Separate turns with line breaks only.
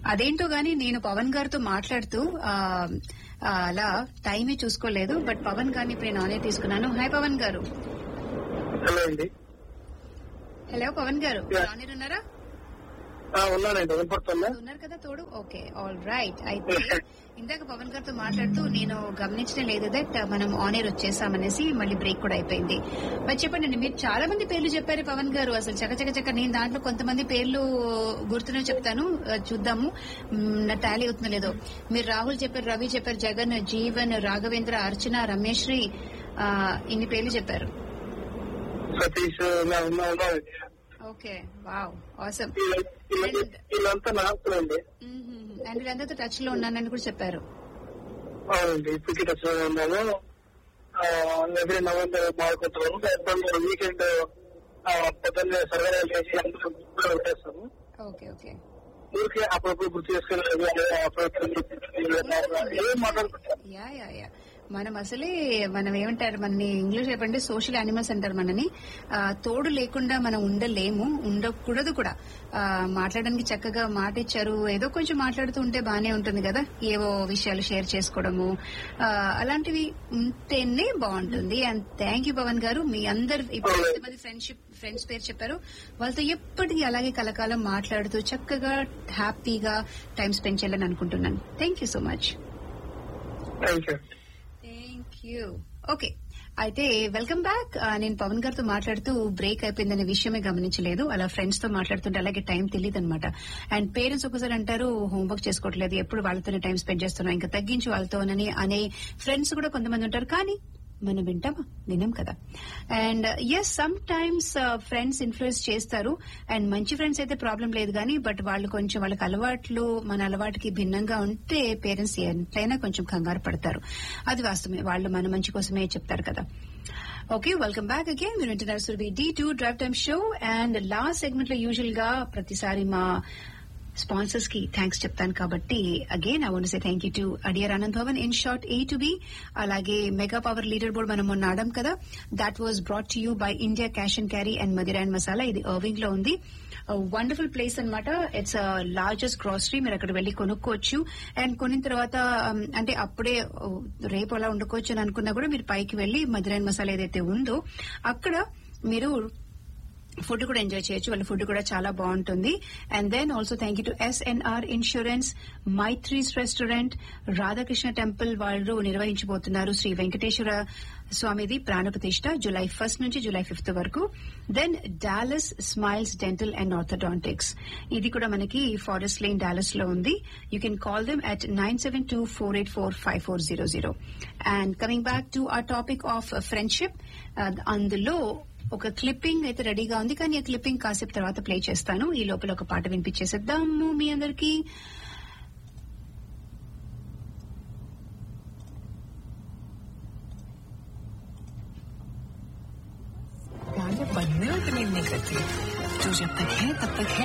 అదేంటో గానీ నేను పవన్ గారితో మాట్లాడుతూ ఆ, ఆ, అలా టైమే చూసుకోలేదు బట్ పవన్ గారిని ఇప్పుడు నేను ఆనే తీసుకున్నాను హాయ్ పవన్ గారు
హలో అండి
హలో పవన్ గారు
Yeah.
ఆనర్ ఉన్నారా
ఆ, ఉన్నానండి వినపడుతుందా
ఉన్నారు కదా తోడు ఓకే ఆల్ రైట్ అయితే ఇందాక పవన్ గారితో మాట్లాడుతూ నేను గమనించడం లేదు దట్ మనం ఆన్ ఎయిర్ వచ్చేసామనేసి మళ్ళీ బ్రేక్ కూడా అయిపోయింది మరి చెప్పండి మీరు చాలా మంది పేర్లు చెప్పారు పవన్ గారు అసలు చక చక చక నేను దాంట్లో కొంతమంది పేర్లు గుర్తునే చెప్తాను ఆ, చూద్దాము మ్, నా టాలీ అవుతుందో లేదో మీరు రాహుల్ చెప్పారు రవి చెప్పారు జగన్ జీవన్ రాఘవేంద్ర అర్చన రమేశ్రీ ఆ, ఇన్ని పేర్లు చెప్పారు
సతీష్ ఇలా ఉన్నా ఉన్నారండి
ఓకే వావ్ ఆసమ్
వీళ్ళ- వీళ్ళ- వీళ్ళంతా నాకులండి
అండ్ వీళ్ళందరితో టచ్ లో ఉన్నానని కూడా చెప్పారు
అవునండి ఇప్పటికీ టచ్ లో ఉన్నాము ఎవ్రీ నవంబర్ బాగుంటాము వీకెండ్ పొద్దున్నే సర్వేలు చేసి అందరూ గుర్తులో పెట్టేస్తాము
ఓకే ఓకే
ఊరికే అప్పుడప్పుడు గుర్తు చేసుకుని ఏం మాట్లాడుకుంటాం
యా యా యా మనం అసలే మనం ఏమంటారు మనని ఇంగ్లీష్ చెప్పండి సోషల్ యానిమల్స్ అంటారు మనని ఆ, తోడు లేకుండా మనం ఉండలేము ఉండకూడదు కూడా ఆ, మాట్లాడడానికి చక్కగా మాట ఇచ్చారు ఏదో కొంచెం మాట్లాడుతూ ఉంటే బానే ఉంటుంది కదా ఏవో విషయాలు షేర్ చేసుకోవడము ఆ, అలాంటివి ఉంటేనే బాగుంటుంది అండ్ థ్యాంక్ యూ పవన్ గారు మీ అందరు ఇప్పుడు ఎంతమంది ఫ్రెండ్షిప్ ఫ్రెండ్స్ పేరు చెప్పారు వాళ్ళతో ఎప్పటికీ అలాగే కలకాలం మాట్లాడుతూ చక్కగా హ్యాపీగా టైం స్పెండ్ చేయాలని అనుకుంటున్నాను thank you so much
thank you
thank you okay అయితే వెల్కమ్ బ్యాక్ నేను పవన్ గారితో మాట్లాడుతూ బ్రేక్ అయిపోయిందనే విషయమే గమనించలేదు అలా ఫ్రెండ్స్ తో మాట్లాడుతుంటే అలాగే టైం తెలియదు అనమాట అండ్ పేరెంట్స్ ఒకసారి అంటారు హోంవర్క్ చేసుకోవట్లేదు ఎప్పుడు వాళ్ళతోనే టైం స్పెండ్ చేస్తున్నాం ఇంకా తగ్గించి వాళ్ళతోనని అనే ఫ్రెండ్స్ కూడా కొంతమంది ఉంటారు కానీ మనం వింటామా వినం కదా and as sometimes friends influence చేస్తారు అండ్ మంచి ఫ్రెండ్స్ అయితే ప్రాబ్లం లేదు కానీ బట్ వాళ్ళు కొంచెం వాళ్ళకి అలవాట్లు మన అలవాటుకి భిన్నంగా ఉంటే పేరెంట్స్ ఎంతైనా కొంచెం కంగారు పడతారు అది వాస్తవమే వాళ్ళు మన మంచి కోసమే చెప్తారు కదా ఓకే వెల్కమ్ బ్యాక్ అగైన్ మీరు వింటున్నారు Surabhi the two drive time show and last segment లో యూజువల్ గా ప్రతిసారి మా స్పాన్సర్స్ కి థ్యాంక్స్ చెప్తాను కాబట్టి again I want say thank you to Adyar Anand Bhavan in short A two B అలాగే మెగా పవర్ లీడర్ బోర్డ్ మనం మొన్న ఆడాం కదా that was brought to you by India cash and carry and Madira and masala ఇది అర్వింగ్ లో ఉంది వండర్ఫుల్ ప్లేస్ అన్నమాట it's largest grocery మీరు అక్కడ వెళ్లి కొనుక్కోవచ్చు అండ్ కొనిన తర్వాత um, అంటే అప్పుడే uh, రేపు అలా వండుకోవచ్చు అని అనుకున్నా కూడా మీరు పైకి వెళ్లి మదిరా అండ్ మసాలా ఏదైతే ఉందో అక్కడ మీరు ఫుడ్ కూడా ఎంజాయ్ చేయొచ్చు వాళ్ళ ఫుడ్ కూడా చాలా బాగుంటుంది and then also thank you to SNR insurance Maitri's restaurant Radhakrishna temple వాళ్ళు నిర్వహించబోతున్నారు శ్రీ వెంకటేశ్వర స్వామిది ప్రాణప్రతిష్ఠ జూలై ఫస్ట్ నుంచి జూలై ఫిఫ్త్ వరకు then Dallas smiles dental and orthodontics ఇది కూడా మనకి ఫారెస్ట్ లేన్ డాలస్ లో ఉంది you can call them at nine seven two four eight four five four zero zero and coming back to a topic of friendship అందులో ఒక clipping అయితే రెడీగా ఉంది కానీ ఆ క్లిప్పింగ్ కాసేపు తర్వాత ప్లే చేస్తాను ఈ లోపల ఒక పాట వినిపించేసేద్దాము మీ అందరికి
बनने और नहीं करती जो जब तक है तब तक है